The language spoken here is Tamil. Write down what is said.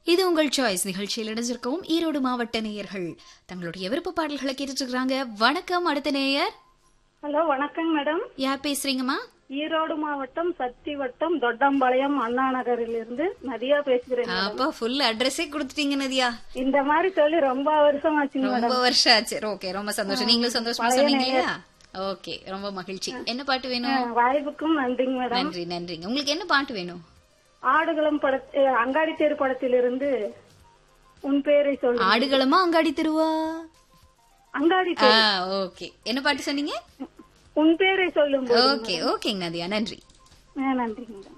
இது உங்கள் சாய்ஸ் நிகழ்ச்சியில் இணைஞ்சிருக்கவும் ஈரோடு மாவட்ட நேயர்கள் தங்களுடைய விருப்ப பாடல்களை கேட்டுட்டு இருக்காங்க வணக்கம் அடுத்த நேயர் ஹலோ வணக்கம் மேடம் யார் பேசுறீங்கம்மா ஈரோடு மாவட்டம் சக்தி வட்டம் தொட்டம்பாளையம் அண்ணா நகரில் இருந்து நதியா பேசுகிறேன் அப்பா ஃபுல் அட்ரஸே கொடுத்துட்டீங்க நதியா இந்த மாதிரி சொல்லி ரொம்ப வருஷம் ஆச்சுங்க ரொம்ப வருஷம் ஆச்சு ஓகே ரொம்ப சந்தோஷம் நீங்களும் சந்தோஷமா சொன்னீங்க இல்லையா ஓகே ரொம்ப மகிழ்ச்சி என்ன பாட்டு வேணும் வாய்ப்புக்கும் நன்றிங்க மேடம் நன்றி நன்றிங்க உங்களுக்கு என்ன பாட்டு வேணும் ஆடுகளம் பட அஹ், அங்காடி தேர் படத்திலிருந்து உன் பேரை சொல்லு ஆடுகளமா அங்காடி திருவா அங்காடி ஆ ஓகே என்ன பாட்டு சொன்னீங்க உன் பேரை சொல்லும் ஓகே ஓகேங்க நதியா நன்றி நன்றிங்க மேடம்